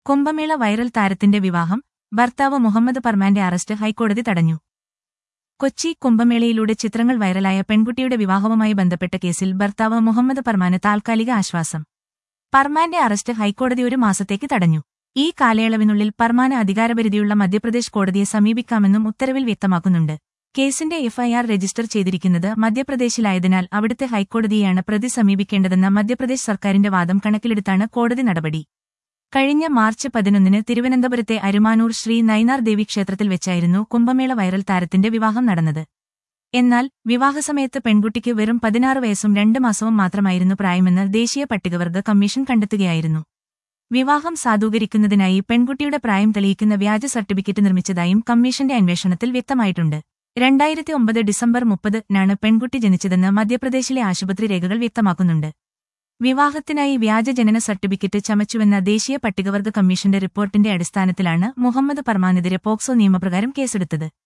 Kumbh Mela viral താരത്തിന്റെ വിവാഹം ഭർത്താവ് മുഹമ്മദ് പർമാന്റെ അറസ്റ്റ് ഹൈക്കോടതി തടഞ്ഞു കൊച്ചി കുംഭമേളയിലൂടെ ചിത്രങ്ങൾ വൈറലായ പെൺകുട്ടിയുടെ വിവാഹവുമായി ബന്ധപ്പെട്ട കേസിൽ ഭർത്താവ് മുഹമ്മദ് പർമാന് താൽക്കാലിക ആശ്വാസം പർമാന്റെ അറസ്റ്റ് ഹൈക്കോടതി ഒരു മാസത്തേക്ക് തടഞ്ഞു ഈ കാലയളവിനുള്ളിൽ പർമാന് അധികാരപരിധിയുള്ള മധ്യപ്രദേശ് കോടതിയെ സമീപിക്കാമെന്നും ഉത്തരവിൽ വ്യക്തമാക്കുന്നുണ്ട് കേസിന്റെ എഫ്ഐആർ രജിസ്റ്റർ ചെയ്തിരിക്കുന്നത് മധ്യപ്രദേശിലായതിനാൽ അവിടുത്തെ ഹൈക്കോടതിയെയാണ് പ്രതി സമീപിക്കേണ്ടതെന്ന മധ്യപ്രദേശ് സർക്കാരിന്റെ വാദം കണക്കിലെടുത്താണ് കോടതി നടപടി കഴിഞ്ഞ മാർച്ച് പതിനൊന്നിന് തിരുവനന്തപുരത്തെ അരുമാനൂർ ശ്രീ നൈനാർ ദേവി ക്ഷേത്രത്തിൽ വെച്ചായിരുന്നു കുംഭമേള വൈറൽ താരത്തിന്റെ വിവാഹം നടന്നത് എന്നാൽ വിവാഹസമയത്ത് പെൺകുട്ടിക്ക് വെറും പതിനാറ് വയസ്സും രണ്ട് മാസവും മാത്രമായിരുന്നു പ്രായമെന്ന് ദേശീയ പട്ടികവർഗ കമ്മീഷൻ കണ്ടെത്തുകയായിരുന്നു വിവാഹം സാധൂകരിക്കുന്നതിനായി പെൺകുട്ടിയുടെ പ്രായം തെളിയിക്കുന്ന വ്യാജ സർട്ടിഫിക്കറ്റ് നിർമ്മിച്ചതായും കമ്മീഷന്റെ അന്വേഷണത്തിൽ വ്യക്തമായിട്ടുണ്ട് രണ്ടായിരത്തി ഒമ്പത് ഡിസംബർ മുപ്പതിനാണ് പെൺകുട്ടി ജനിച്ചതെന്ന് മധ്യപ്രദേശിലെ ആശുപത്രി രേഖകൾ വ്യക്തമാക്കുന്നുണ്ട് വിവാഹത്തിനായി വ്യാജ ജനന സർട്ടിഫിക്കറ്റ് ചമച്ചുവെന്ന ദേശീയ പട്ടികവർഗ കമ്മീഷന്റെ റിപ്പോർട്ടിന്റെ അടിസ്ഥാനത്തിലാണ് മുഹമ്മദ് പർമാനെതിരെ പോക്സോ നിയമപ്രകാരം കേസെടുത്തത്